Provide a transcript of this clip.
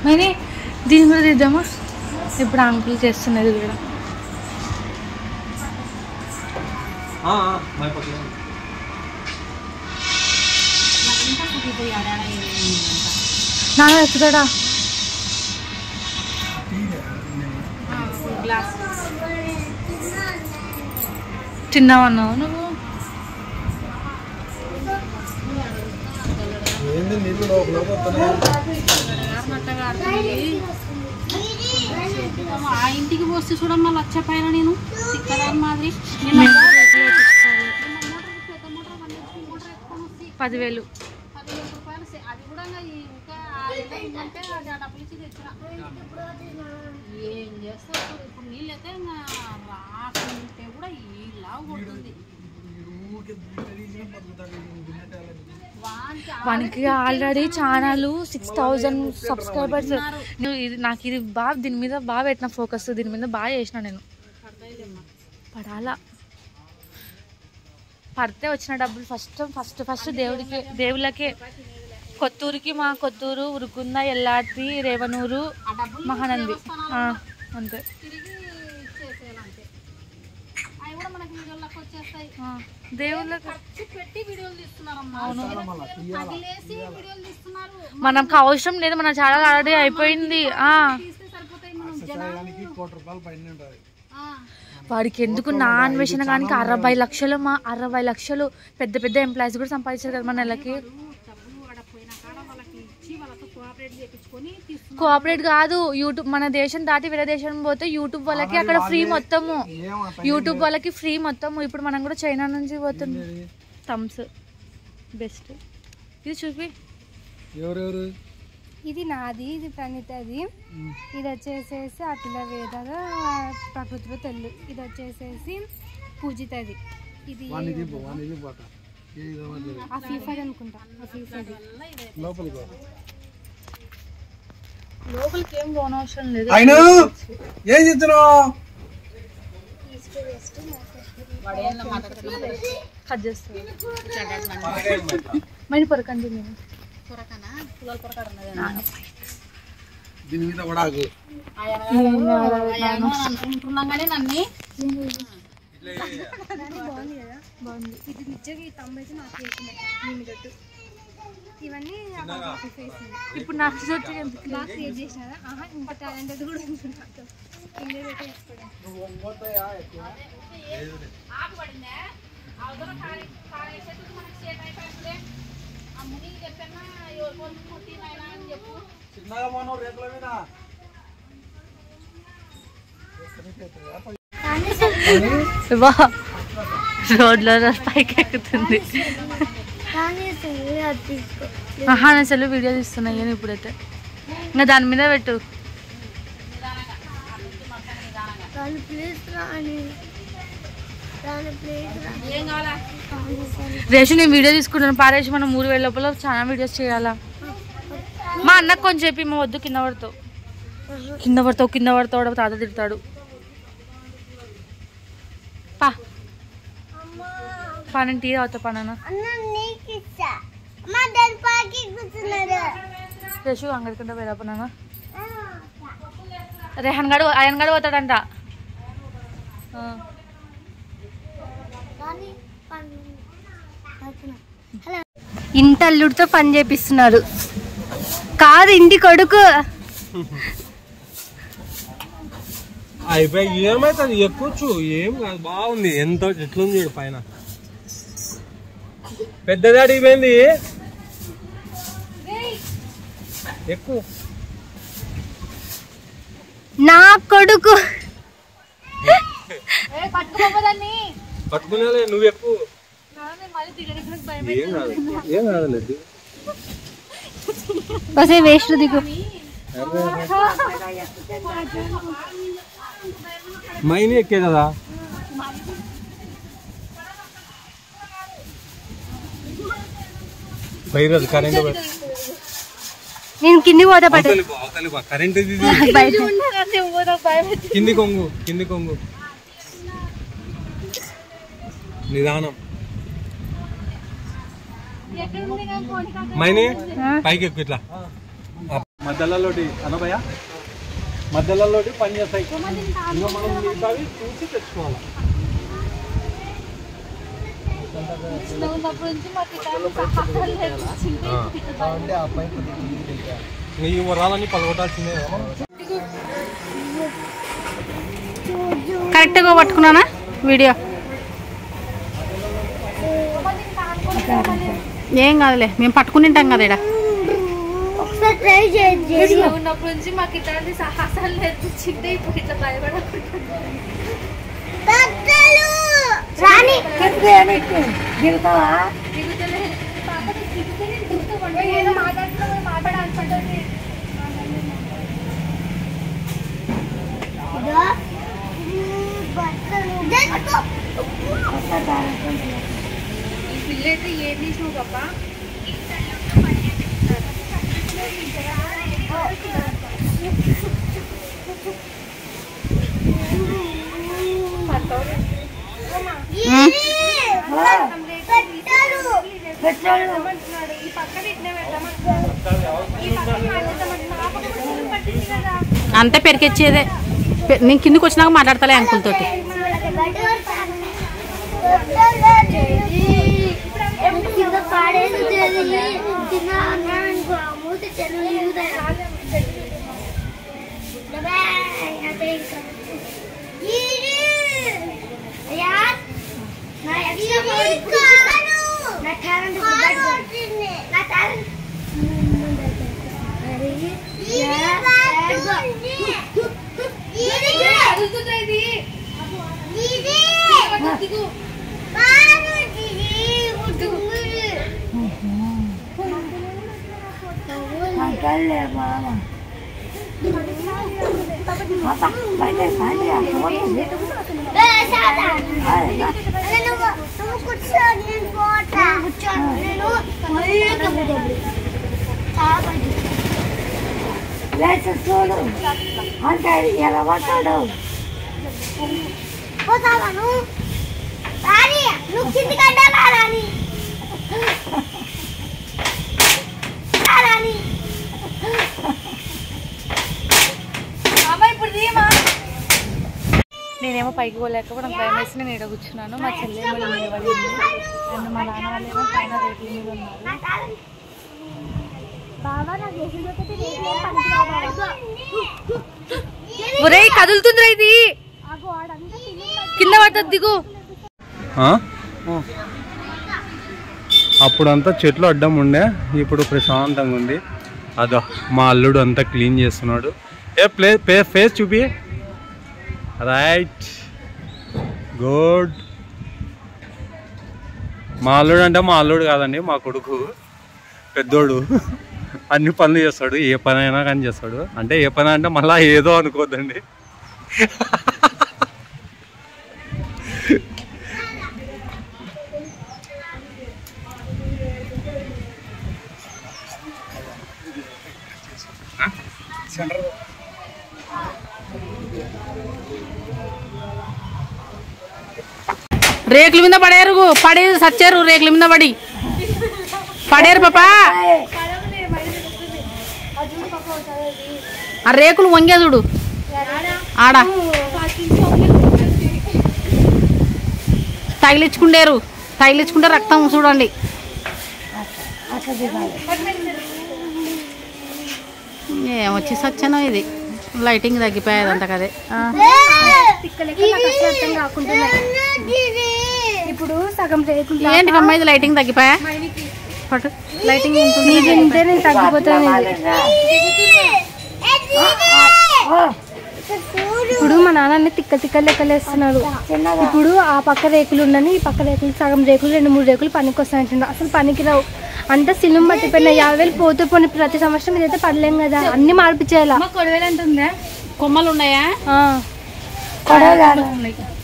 మరి దీని కూడా తీద్దామా ఇప్పుడు అంకుల్ చేస్తున్నది కూడా నాన్న ఎత్తుతాడా తిన్నావన్నావు నువ్వు ఏంది నీళ్ళు లోపల పోతున్నాయి ఆ ఇంటికి పోస్తే చూడమ్మా లచ్చ పైన నేను తిక్కదాని మాదిరి మేము కూడా రేకులు వేపించుకోవాలి. పెద్ద మోటార్ బండి వచ్చి మోటార్ ఎత్తుకొని వస్తే పదివేలు పదివేల రూపాయలు సే- అది కూడా ఇంకా ఈ ఇంకా ఆరు వేలు ఉందంటే అది ఆ డబ్బులు ఇచ్చి తెచ్చిన ఏం చేస్తారు చూడు. ఇప్పుడు నీళ్ళు అయితే ఇంకా రాకుంటే కూడా ఇలా కొడుతుంది ఊరికే దుమ్ము తీసిన బతుకుతాడు ఈ దున్నటాలని. వానికి వానికి already channel six thousand subscribers నువ్వు ఇది నాకు ఇది బాగా దీని మీద బాగా పెట్టిన ఫోకస్ దీని మీద బాగా చేసిన నేను పడాలా పడితే వచ్చిన డబ్బులు ఫస్ట్ ఫస్ట్ ఫస్ట్ దేవుడికి దేవుళ్ళకే కొత్తూరుకి మా కొత్తూరు ఉరుకుంద ఎల్లాటి రేవనూరు ఆ డబ్బులు మహానంది ఆ, అంతే తిరిగి ఇచ్చేసేయాలంతే అవి కూడా మనకి వీడియోలకు వచ్చేస్తాయి ఆ, దేవుళ్ళకి ఖర్చు పెట్టి వీడియోలు తీస్తున్నారమ్మా తగిలేసి వీడియోలు తీస్తున్నారు మనకు అవసరం లేదు మన ఛానల్ ఆల్రెడీ అయిపోయింది ఆ తీస్తే సరిపోతాయి మనం జనాలు దానికి కోటి రూపాయలు పైన ఉంటుంది ఆ, వాడికి ఎందుకు నా అన్వేషణ కానీ అరవై లక్షలు మా అరవై లక్షలు పెద్ద పెద్ద ఎంప్లాయీస్ కూడా సంపాదించారు కదా మన నెలకి డబ్బులు ఆడ పోయిన కాడ వాళ్ళకి ఇచ్చి వాళ్ళతో కోఆపరేట్ చేయించుకొని తీస్తున్నారు కోఆపరేట్ కాదు యూట్యూబ్ మన దేశం దాటి వేరే దేశం పోతే యూట్యూబ్ వాళ్ళకి అక్కడ ఫ్రీ మొత్తము ఏమంత యూట్యూబ్ వాళ్ళకి ఫ్రీ మొత్తము ఇప్పుడు మనం కూడా చైనా నుంచి పోతుంది థమ్స్ బెస్ట్ ఇది చూపి ఎవరెవరు ఇది నాది ఇది ప్రణీతది ఇది వచ్చేసేసి అఖిల వేదద ప్రకృతిలో తెల్లు ఇది వచ్చేసేసి పూజితది ఇది వానికి పో వానికి పోతా ఏదో ఒకటి. అఫీఫది అనుకుంటా అఫీఫది లోపలికి పో. లోపలికి ఏం పోనవసరం లేదు ఆయన ఏం చెప్తున్నావు కట్ చేస్తాను మరి పొరకండి నేను పొరకనా పుల్లల పొరక ఉన్నది దీని మీద పడాకు అనుకుంటున్నాం కానీ నన్ను బాగుంది కదా బాగుంది ఇది నిజంగా ఈ తమ్ము అయితే నాకు వేసింది నేను పెట్టు ఇవన్నీ అఫీఫ్ వేసింది ఇప్పుడు నాకు చూస్తే ఎందుకు బాగా క్రియేట్ చేసినారా ఆహా ఇంత టాలెంటెడ్ కూడా ఉంది నాతో ఇండియా పెట్టి వేసుకోవడం చిన్నగా మనం రేకుల మీద వా రోడ్లో పైకి ఎక్కుతుంది ఆహా నేను సెల్ వీడియో తీస్తున్నా నేను ఇప్పుడైతే ఇంకా దాని మీద పెట్టు రేషు నేను వీడియో తీసుకుంటాను పారేసి మనం ఊరు వెళ్ళే లోపల చాలా వీడియోస్ చేయాలా మా అన్నకు కొంచెం చెప్పి మా వద్దు కింద పడతావు కింద పడతావు కింద పడతావు వాడు తాత తిడతాడు పా పా నేను టీ తాగుతా పా నాన్న రేషు అంగడికంటే వెళ్ళపా నాన్న రేహన్ గడు ఆయన గడు పోతాడంట ఆ. ఇంటి అల్లుడితో పని చేపిస్తున్నారు కాదు ఇంటి కొడుకు అయిపోయి ఏమైతుంది ఎక్కొచ్చు ఏం కాదు బాగుంది ఎంత ఎట్లుంది చూడు పైన పెద్దది అడిగిపోయింది ఎక్కువ నా కొడుకు పట్టుకునేలే నువ్వు ఎక్కువ ఏం కాదు ఏం కాదులేదు బసే వేస్ట్ దిగు మైని ఎక్కే కదా పోయిరదు కరెంట్ నేను కింది పోతా పట్టు అవతలి పో, అవతలి పో. కరెంట్ ఇది ఇది. కింది కొంగు కింది కొంగు నిదానం మైని పైకి ఎక్కు ఇట్లా మధ్యలోటి అనభయ మధ్యలోటి పని చేస్తాయి ఇంకా మనం మిగతావి చూసి తెచ్చుకోవాలి ఉన్నప్పటి నుంచి మాకు ఇట్లాంటి సహాయాలు నేర్పించింది. అంటే ఆ పైపు దిగి దిగి ఈ వరాలని పలగొట్టాల్సిందే కరెక్ట్గా పట్టుకున్నానా వీడియో ఏం కాదులే మేము పట్టుకుని ఉంటాం కదా ఇక్కడ ఒకసారి ట్రై చేయండి ఉన్నప్పటి నుంచి మాకు ఇట్లాంటి సాహసాలు నేర్పించింది ఇప్పుడు ఇట్లా భయపడకుండా రాణి ఏదో మాట్లాడుతున్నా మాట్లాడాలి పడ్డది ఈ పిల్ల అయితే ఏం తీసినావు పాపా ఈ పక్కన ఇట్లా పెట్టమంటున్నాడు ఈ పక్కన మాట్లాడమంటున్నాడు ఆ పక్కన కూడా పట్టింది కదా అంతే పెరికెచ్చేదే పె- నేను కిందకి వచ్చినాక మాట్లాడతలే అంకుల్తోటి కింద పాడేది తెలియదు కింద అన్నానుకో మూత చెరువు నా టాలెంట్ నా టాలెంట్ కదులుతుందా ఇది దిగు చూడు అంటే ఎలా పట్టాడు పోతావా నువ్వు రాని నువ్వు కిందికి అడ్డాలా రాని రాని అమ్మ ఇప్పుడు తీయమా నేనేమో పైకి పోలేక నాకు భయం వేసి నేను ఇక్కడ కూర్చున్నాను మా చెల్లె కూడా నిలబడింది అండ్ మా నాన్న వాళ్ళు ఏమో పైన రేట్ల మీద ఉన్నారు బాబా నాకు చేసిన ఒకటి రేపు పనికి ఒరే కదులుతుందిరా ఇది కింద పడుతుంది దిగు అప్పుడంతా చెట్లు అడ్డం ఉండే ఇప్పుడు ప్రశాంతంగా ఉంది అదో మా అల్లుడు అంతా క్లీన్ చేస్తున్నాడు ఏ ప్లే పే ఫేస్ చూపి రైట్ గుడ్ మా అల్లుడు అంటే మా అల్లుడు కాదండి మా కొడుకు పెద్దోడు అన్ని పనులు చేస్తాడు ఏ పని అయినా కానీ చేస్తాడు అంటే ఏ పని అంటే మళ్ళీ ఏదో అనుకోద్దండి రేకుల మీద పడేరు పడే సచ్చారు రేకుల మీద పడి పడేరు పాపా ఆ రేకులు వంగే చూడు ఆడ తగిలించుకుండేరు తగిలించుకుంటే రక్తం చూడండి ఏమొచ్చి సచ్చానో ఇది లైటింగ్ తగ్గిపోయేది అంత కదే ఆ. అర్థం కాకుండా ఇప్పుడు సగం రేకులు ఏంటి కమ్మా ఇది లైటింగ్ తగ్గిపోయా పట్టు లైటింగ్ నీకు ఇంతే నేను తగ్గిపోతాను ఇప్పుడు మా నాన్న తిక్క తిక్క లెక్కలేస్తున్నాడు ఇప్పుడు ఆ పక్క రేకులు ఉండని ఈ పక్క రేకులు సగం రేకులు రెండు మూడు రేకులు పనికి వస్తాయంటుండ అసలు పనికి రావు అంటే సినిమా పట్టిపోయిన యాభై వేలు పోతే పోనీ ప్రతి సంవత్సరం ఇదైతే పడలేం కదా అన్ని మార్పిచేయాలా కొడవేలు ఎంత ఉందా కొమ్మలు ఉన్నాయా ఆ. ఉన్నాయి